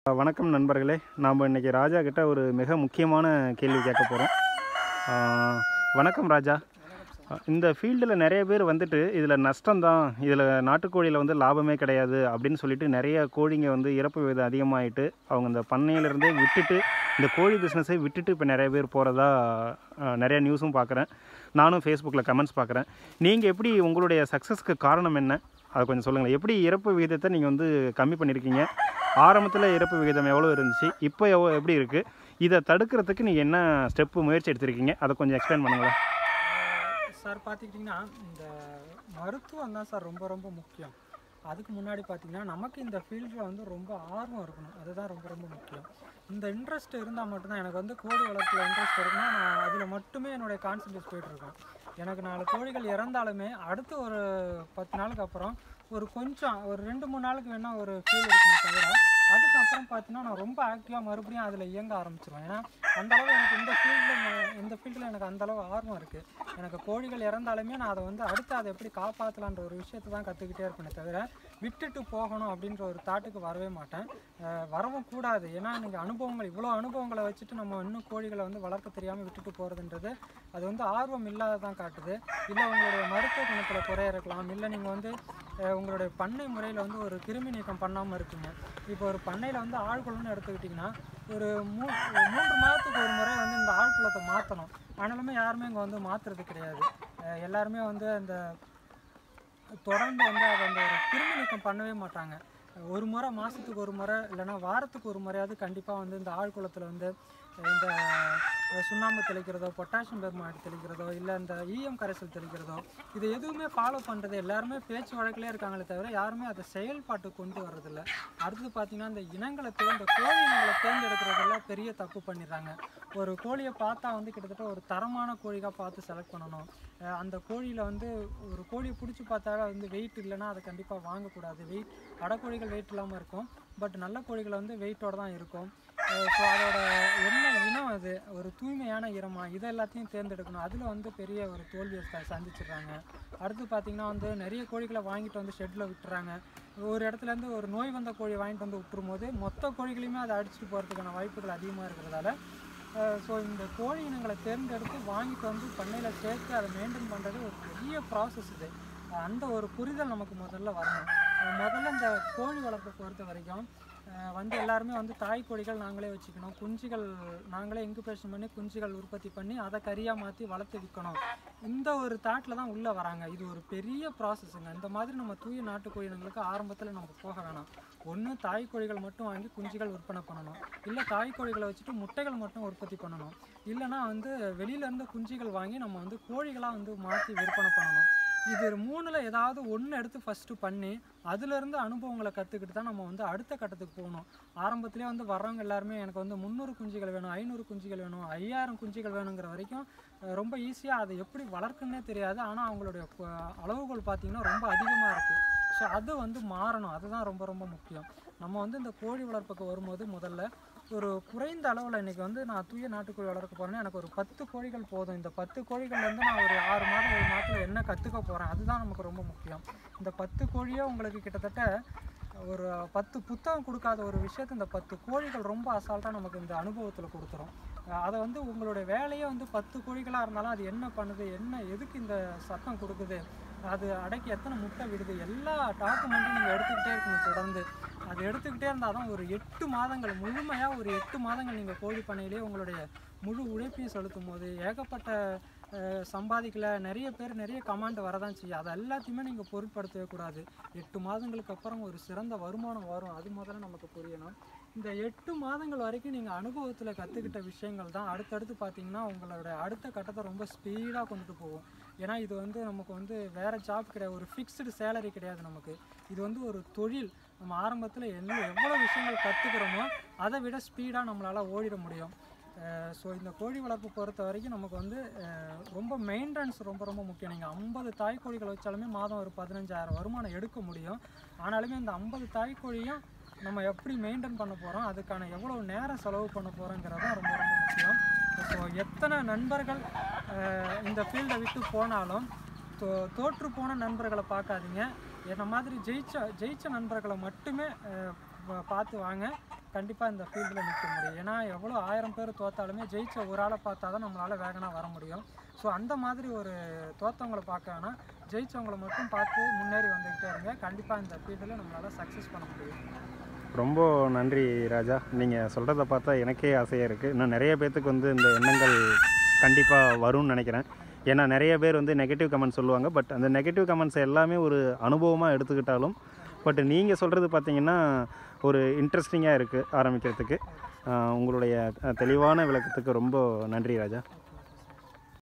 வணக்கம் நண்பர்களே நாம் இன்றைக்கி ராஜா கிட்ட ஒரு மிக முக்கியமான கேள்வி கேட்க போகிறோம் வணக்கம் ராஜா அஹ் இந்த ஃபீல்டில் நிறைய பேர் வந்துட்டு இதில் நஷ்டம்தான் இதில் நாட்டுக்கோழியில் வந்து லாபமே கிடையாது அப்படின்னு சொல்லிட்டு நிறைய கோழிங்க வந்து இறப்பு விகிதம் அதிகமாகிட்டு அவங்க இந்த பண்ணையிலேருந்தே விட்டுட்டு இந்த கோழி பிஸ்னஸை விட்டுட்டு இப்போ நிறைய பேர் போகிறதா நிறைய நியூஸும் பார்க்குறேன் நானும் ஃபேஸ்புக்கில் கமெண்ட்ஸ் பார்க்குறேன் நீங்கள் எப்படி உங்களுடைய சக்ஸஸ்க்கு காரணம் என்ன அதை கொஞ்சம் சொல்லுங்களேன் எப்படி இறப்பு விகிதத்தை நீங்கள் வந்து கம்மி பண்ணியிருக்கீங்க ஆரம்பத்தில் இறப்பு விகிதம் எவ்வளோ இருந்துச்சு இப்போ எவ்வளோ எப்படி இருக்குது இதை தடுக்கிறதுக்கு நீங்கள் என்ன ஸ்டெப்பு முயற்சி எடுத்திருக்கீங்க அதை கொஞ்சம் எக்ஸ்பிளைன் பண்ணுங்களேன் சார் பார்த்துக்கிட்டிங்கன்னா இந்த மருத்துவம் தான் சார் ரொம்ப ரொம்ப முக்கியம் அதுக்கு முன்னாடி பார்த்தீங்கன்னா நமக்கு இந்த ஃபீல்டில் வந்து ரொம்ப ஆர்வம் இருக்கணும் அதுதான் ரொம்ப ரொம்ப முக்கியம் இந்த இன்ட்ரெஸ்ட் இருந்தால் மட்டும்தான் எனக்கு வந்து கோழி வளர்ப்பில் இன்ட்ரெஸ்ட் இருக்குன்னா நான் அதில் மட்டுமே என்னுடைய கான்சன்ட்ரேட் போயிட்டுருக்கேன் எனக்கு நாலு கோழிகள் இறந்தாலுமே அடுத்து ஒரு பத்து நாளுக்கு அப்புறம் ஒரு கொஞ்சம் ஒரு ரெண்டு மூணு நாளுக்கு வேணால் ஒரு ஃபீல் இருக்குமே தவிர அதுக்கப்புறம் பார்த்தீங்கன்னா நான் ரொம்ப ஆக்டிவாக மறுபடியும் அதில் இயங்க ஆரம்பிச்சிருவேன் ஏன்னா அந்த அளவு எனக்கு இந்த ஃபீல்டில் இந்த ஃபீல்டில் எனக்கு அந்த அளவு ஆர்வம் இருக்குது எனக்கு கோழிகள் இறந்தாலுமே நான் அதை வந்து அடுத்து அதை எப்படி காப்பாற்றலான்ற ஒரு விஷயத்தை தான் கற்றுக்கிட்டே இருப்பேனே தவிர விட்டுட்டு போகணும் அப்படின்ற ஒரு தாட்டுக்கு வரவே மாட்டேன் அஹ் வரவும் கூடாது ஏன்னா நீங்கள் அனுபவங்கள் இவ்வளோ அனுபவங்களை வச்சுட்டு நம்ம இன்னும் கோழிகளை வந்து வளர்க்க தெரியாமல் விட்டுட்டு போகிறதுன்றது அது வந்து ஆர்வம் இல்லாததான் காட்டுது இல்லை உங்களுடைய மருத்துவ குணத்தில் குறைய இருக்கலாம் இல்லை நீங்கள் வந்து அஹ் உங்களுடைய பண்ணை முறையில் வந்து ஒரு கிருமி நீக்கம் பண்ணாமல் இருக்கீங்க இப்போ ஒரு பண்ணையில் வந்து ஆழ்குளம்னு எடுத்துக்கிட்டிங்கன்னா ஒரு மூ ஒரு மூன்று மாதத்துக்கு ஒரு முறை வந்து இந்த ஆழ்குளத்தை மாற்றணும் ஆனாலுமே யாருமே இங்கே வந்து மாற்றுறது கிடையாது அஹ் எல்லாருமே வந்து அந்த தொடர்ந்து வந்து அதை அந்த ஒரு கிருமி நீக்கம் பண்ணவே மாட்டாங்க ஒரு முறை மாதத்துக்கு ஒரு முறை இல்லைன்னா வாரத்துக்கு ஒரு முறையாவது கண்டிப்பாக வந்து இந்த ஆழ்குளத்தில் வந்து இந்த சுண்ணாம்பு தெளிக்கிறதோ பொட்டாசியம் பெர்மாய்டு தெளிக்கிறதோ இல்லை இந்த ஈயம் கரைசல் தெளிக்கிறதோ இது எதுவுமே ஃபாலோ பண்ணுறது எல்லாருமே பேச்சு வழக்கிலே இருக்காங்களே தவிர யாருமே அதை செயல்பாட்டுக்கு கொண்டு வர்றதில்ல அடுத்தது பார்த்தீங்கன்னா இந்த இனங்களை தேர்ந்த கோழி இனங்களை தேர்ந்தெடுக்கிறதுல பெரிய தப்பு பண்ணிடுறாங்க ஒரு கோழியை பார்த்தா வந்து கிட்டத்தட்ட ஒரு தரமான கோழியாக பார்த்து செலக்ட் பண்ணணும் அஹ் அந்த கோழியில் வந்து ஒரு கோழியை பிடிச்சி பார்த்தாலே வந்து வெயிட் இல்லைன்னா அதை கண்டிப்பாக வாங்கக்கூடாது வெயிட் அடக்கோழிகள் வெயிட் இல்லாமல் இருக்கும் பட் நல்ல கோழிகள் வந்து வெயிட்டோட தான் இருக்கும் ஸோ அதோட என்ன இனம் அது ஒரு தூய்மையான இனமா இதை எல்லாத்தையும் தேர்ந்தெடுக்கணும் அதில் வந்து பெரிய ஒரு தோல்வியை ச சந்திச்சிடுறாங்க அடுத்து பார்த்திங்கன்னா வந்து நிறைய கோழிகளை வாங்கிட்டு வந்து ஷெட்டில் விட்டுறாங்க ஒரு இடத்துல இருந்து ஒரு நோய் வந்த கோழியை வாங்கிட்டு வந்து விட்டுரும் போது மொத்த கோழிகளையுமே அதை அடிச்சுட்டு போகிறதுக்கான வாய்ப்புகள் அதிகமாக இருக்கிறதால ஸோ இந்த கோழி இனங்களை தேர்ந்தெடுத்து வாங்கிட்டு வந்து பண்ணையில் சேர்த்து அதை மெயின்டைன் பண்ணுறது ஒரு பெரிய ப்ராசஸ் இது அஹ் அந்த ஒரு புரிதல் நமக்கு முதல்ல வரணும் அஹ் முதல்ல இந்த கோழி வளர்ப்பை பொறுத்த வரைக்கும் அஹ் வந்து எல்லாருமே வந்து தாய் கோழிகள் நாங்களே வச்சுக்கணும் குஞ்சுகள் நாங்களே இன்குபேஷன் பண்ணி குஞ்சுகள் உற்பத்தி பண்ணி அதை கறியாக மாற்றி வளர்த்து விற்கணும் இந்த ஒரு தாட்டில் தான் உள்ளே வராங்க இது ஒரு பெரிய ப்ராசஸ்ங்க இந்த மாதிரி நம்ம தூய நாட்டு கோழிகளுக்கு ஆரம்பத்தில் நம்ம போக வேணாம் ஒன்று தாய் கோழிகள் மட்டும் வாங்கி குஞ்சுகள் விற்பனை பண்ணணும் இல்லை தாய் கோழிகளை வச்சுட்டு முட்டைகள் மட்டும் உற்பத்தி பண்ணணும் இல்லைன்னா வந்து வெளியிலேருந்து குஞ்சுகள் வாங்கி நம்ம வந்து கோழிகளாக வந்து மாற்றி விற்பனை பண்ணணும் இது மூணில் ஏதாவது ஒன்று எடுத்து ஃபஸ்ட்டு பண்ணி அதுலேருந்து அனுபவங்களை கற்றுக்கிட்டு தான் நம்ம வந்து அடுத்த கட்டத்துக்கு போகணும் ஆரம்பத்திலே வந்து வர்றவங்க எல்லாருமே எனக்கு வந்து முந்நூறு குஞ்சுகள் வேணும் ஐநூறு குஞ்சுகள் வேணும் ஐயாயிரம் குஞ்சுகள் வேணுங்கிற வரைக்கும் அஹ், ரொம்ப ஈஸியாக அதை எப்படி வளர்க்குன்னே தெரியாது ஆனால் அவங்களுடைய கு- அளவுகோல் பார்த்திங்கன்னா ரொம்ப அதிகமாக இருக்குது ஸோ அது வந்து மாறணும் அதுதான் ரொம்ப ரொம்ப முக்கியம் நம்ம வந்து இந்த கோழி வளர்ப்புக்கு வரும்போது முதல்ல ஒரு குறைந்த அளவில் இன்றைக்கி வந்து நான் தூய நாட்டுக்கோழி வளர்க்க போகிறேன்னா எனக்கு ஒரு பத்து கோழிகள் போதும் இந்த பத்து கோழிகள்லேருந்து நான் ஒரு ஆறு மாதம் ஏழு மாதத்தில் என்ன கற்றுக்க போகிறேன் அதுதான் நமக்கு ரொம்ப முக்கியம் இந்த பத்து கோழியே உங்களுக்கு கிட்டத்தட்ட ஒரு பத்து புத்தகம் கொடுக்காத ஒரு விஷயத்தை இந்த பத்து கோழிகள் ரொம்ப அசால்ட்டாக நமக்கு இந்த அனுபவத்தில் கொடுத்துரும் அஹ் அதை வந்து உங்களுடைய வேலையே வந்து பத்து கோழிகளாக இருந்தாலும் அது என்ன பண்ணுது என்ன எதுக்கு இந்த சத்தம் கொடுக்குது அது அடக்கி எத்தனை முட்டை விடுது எல்லா டாக்குமெண்ட்டும் நீங்கள் எடுத்துக்கிட்டே இருக்கணும் தொடர்ந்து அது எடுத்துக்கிட்டே இருந்தால் தான் ஒரு எட்டு மாதங்கள் முழுமையாக ஒரு எட்டு மாதங்கள் நீங்கள் கோழி பண்ணையிலே உங்களுடைய முழு உழைப்பையும் செலுத்தும் போது ஏகப்பட்ட அஹ், சம்பாதிக்கல நிறைய பேர் நிறைய கமாண்ட் வரதான் செய்யும் அதை எல்லாத்தையுமே நீங்கள் பொருட்படுத்தவே கூடாது எட்டு மாதங்களுக்கு அப்புறம் ஒரு சிறந்த வருமானம் வரும் அது முதல்ல நமக்கு புரியணும் இந்த எட்டு மாதங்கள் வரைக்கும் நீங்கள் அனுபவத்தில் கற்றுக்கிட்ட விஷயங்கள் தான் அடுத்தடுத்து பார்த்தீங்கன்னா உங்களோட அடுத்த கட்டத்தை ரொம்ப ஸ்பீடாக கொண்டுட்டு போகும் ஏன்னா இது வந்து நமக்கு வந்து வேறு ஜாப் கிடையாது ஒரு ஃபிக்ஸ்டு சேலரி கிடையாது நமக்கு இது வந்து ஒரு தொழில் நம்ம ஆரம்பத்தில் என்ன எவ்வளோ விஷயங்கள் கற்றுக்கிறோமோ அதை விட ஸ்பீடாக நம்மளால் ஓடிட முடியும் ஸோ இந்த கோழி வளர்ப்பு பொறுத்த வரைக்கும் நமக்கு வந்து அஹ், ரொம்ப மெயின்டெனன்ஸ் ரொம்ப ரொம்ப முக்கியம் நீங்கள் ஐம்பது தாய் கோழிகள் வச்சாலுமே மாதம் ஒரு பதினஞ்சாயிரம் வருமானம் எடுக்க முடியும் ஆனாலுமே இந்த ஐம்பது தாய் கோழியும் நம்ம எப்படி மெயின்டைன் பண்ண போகிறோம் அதுக்கான எவ்வளோ நேரம் செலவு பண்ண போகிறோங்கிறது தான் ரொம்ப ரொம்ப முக்கியம் ஸோ எத்தனை நண்பர்கள் அஹ், இந்த ஃபீல்டை விட்டு போனாலும் தோ தோற்று போன நண்பர்களை பார்க்காதீங்க என்ன மாதிரி ஜெயிச்ச ஜெயிச்ச நண்பர்களை மட்டுமே அஹ், பா- பார்த்து வாங்க கண்டிப்பாக இந்த ஃபீல்டில் நிற்க முடியும் ஏன்னா எவ்வளோ ஆயிரம் பேர் தோத்தாலுமே ஜெயிச்ச ஒரு ஆளை பார்த்தா தான் நம்மளால் வேகனாக வர முடியும் ஸோ அந்த மாதிரி ஒரு தோத்தவங்களை பார்க்க வேணாம் ஜெயிச்சவங்களை மட்டும் பார்த்து முன்னேறி வந்துக்கிட்டே இருங்க கண்டிப்பாக இந்த ஃபீல்டில் நம்மளால் சக்ஸஸ் பண்ண முடியும் ரொம்ப நன்றி ராஜா நீங்கள் சொல்கிறத பார்த்தா எனக்கே ஆசையாக இருக்குது இன்னும் நிறைய பேர்த்துக்கு வந்து இந்த எண்ணங்கள் கண்டிப்பாக வரும்னு நினைக்கிறேன் ஏன்னா நிறைய பேர் வந்து நெகட்டிவ் கமெண்ட்ஸ் சொல்லுவாங்க பட் அந்த நெகட்டிவ் கமெண்ட்ஸ் எல்லாமே ஒரு அனுபவமாக எடுத்துக்கிட்டாலும் பட் நீங்கள் சொல்கிறது பார்த்தீங்கன்னா ஒரு இன்ட்ரெஸ்டிங்காக இருக்குது ஆரம்பிக்கிறதுக்கு ஆஹ் உங்களுடைய அஹ், தெளிவான விளக்கத்துக்கு ரொம்ப நன்றி ராஜா